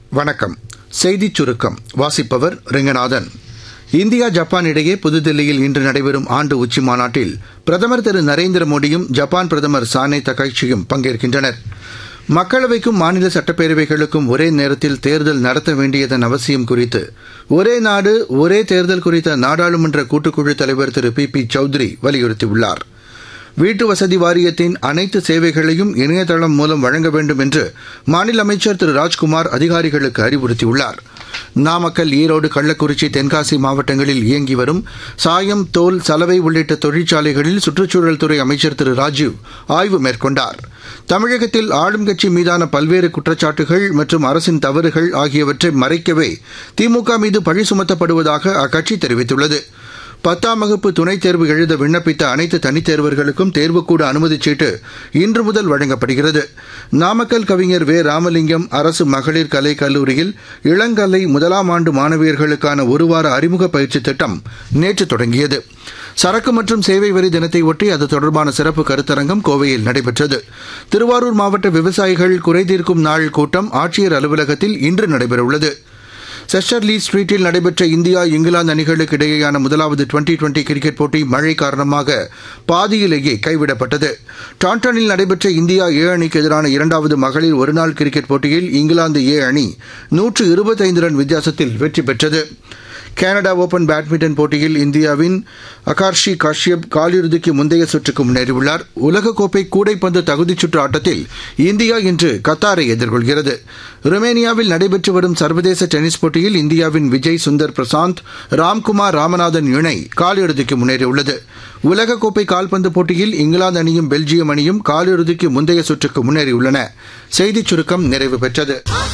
வணக்கம் செய்திச் சுருக்கம் வாசிப்பவர் ரெங்கநாதன் இந்தியா ஜப்பான் இடையே புதுதில்லியில் இன்று நடைபெறும் ஆண்டு உச்சி மாநாட்டில் பிரதமர் திரு நரேந்திர மோடியும் ஜப்பான் பிரதமர் சானே தகைச்சியும் பங்கேற்கின்றனர் மக்களவைக்கும் மாநில சட்டப்பேரவைகளுக்கும் ஒரே நேரத்தில் தேர்தல் நடத்த வேண்டியதன் அவசியம் குறித்து ஒரே நாடு ஒரே தேர்தல் குறித்த நாடாளுமன்ற கூட்டுக்குழு தலைவர் திரு பி பி சௌத்ரி வலியுறுத்தியுள்ளார் வீட்டு வசதி வாரியத்தின் அனைத்து சேவைகளையும் இணையதளம் மூலம் வழங்க வேண்டும் என்று மாநில அமைச்சர் திரு ராஜ்குமார் அதிகாரிகளுக்கு அறிவுறுத்தியுள்ளார் நாமக்கல் ஈரோடு கள்ளக்குறிச்சி தென்காசி மாவட்டங்களில் இயங்கி வரும் சாயம் தோல் சலவை உள்ளிட்ட தொழிற்சாலைகளில் சுற்றுச்சூழல் துறை அமைச்சர் திரு ராஜீவ் ஆய்வு மேற்கொண்டார் தமிழகத்தில் ஆளும் கட்சி மீதான பல்வேறு குற்றச்சாட்டுகள் மற்றும் அரசின் தவறுகள் ஆகியவற்றை மறைக்கவே திமுக மீது பழி சுமத்தப்படுவதாக அக்கட்சி தெரிவித்துள்ளது பத்தாம் வகுப்பு துணைத் தேர்வு எழுத விண்ணப்பித்த அனைத்து தனித் தேர்வர்களுக்கும் தேர்வுக்கூட அனுமதிச் சீட்டு இன்று முதல் வழங்கப்படுகிறது நாமக்கல் கவிஞர் வே ராமலிங்கம் அரசு மகளிர் கலை கல்லூரியில் இளங்கலை முதலாம் ஆண்டு மாணவியர்களுக்கான ஒருவார அறிமுக பயிற்சி திட்டம் நேற்று தொடங்கியது சரக்கு மற்றும் சேவை வரி தினத்தை ஒட்டி அது தொடர்பான சிறப்பு கருத்தரங்கம் கோவையில் நடைபெற்றது திருவாரூர் மாவட்ட விவசாயிகள் குறைதீர்க்கும் நாள் கூட்டம் ஆட்சியர் அலுவலகத்தில் இன்று நடைபெறவுள்ளது செஷர்லி ஸ்ட்ரீட்டில் நடைபெற்ற இந்தியா இங்கிலாந்து அணிகளுக்கு இடையேயான முதலாவது டுவெண்டி டுவெண்டி கிரிக்கெட் போட்டி மழை காரணமாக பாதியிலேயே கைவிடப்பட்டது டாண்டனில் நடைபெற்ற இந்தியா ஏ அணிக்கு எதிரான இரண்டாவது மகளிர் ஒருநாள் கிரிக்கெட் போட்டியில் இங்கிலாந்து ஏ அணி நூற்று இருபத்தைந்து ரன் வித்தியாசத்தில் வெற்றி பெற்றது கனடா ஓபன் பேட்மிண்டன் போட்டியில் இந்தியாவின் அகார்ஷி காஷ்யப் காலிறுதிக்கு முந்தைய சுற்றுக்கு முன்னேறியுள்ளார் உலகக்கோப்பை கூடைப்பந்து தகுதிச் சுற்று ஆட்டத்தில் இந்தியா இன்று கத்தாரை எதிர்கொள்கிறது ருமேனியாவில் நடைபெற்று வரும் சர்வதேச டென்னிஸ் போட்டியில் இந்தியாவின் விஜய் சுந்தர் பிரசாந்த் ராம்குமார் ராமநாதன் இணை காலிறுதிக்கு முன்னேறியுள்ளது உலகக்கோப்பை கால்பந்து போட்டியில் இங்கிலாந்து அணியும் பெல்ஜியம் அணியும் காலிறுதிக்கு முந்தைய சுற்றுக்கு முன்னேறியுள்ளன செய்திச் சுருக்கம் நிறைவு பெற்றது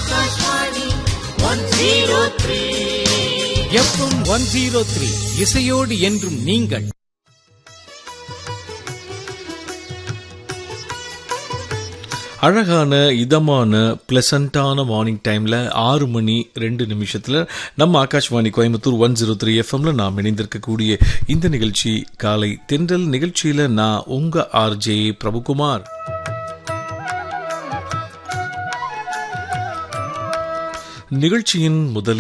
எஃப்எம் ஒன் ஜீரோ த்ரீ இசையோடு என்றும் நீங்கள் அழகான இதமான பிளசண்டான மார்னிங் டைமில் ஆறு மணி ரெண்டு நிமிஷத்தில் நம்ம Akashvani Coimbatore one zero three எஃப்எம்ல நாம் இணைந்திருக்கக்கூடிய இந்த நிகழ்ச்சி காலை தென்றல் நிகழ்ச்சியில் நான் உங்க ஆர்ஜே பிரபுகுமார் நிகழ்ச்சியின் முதல்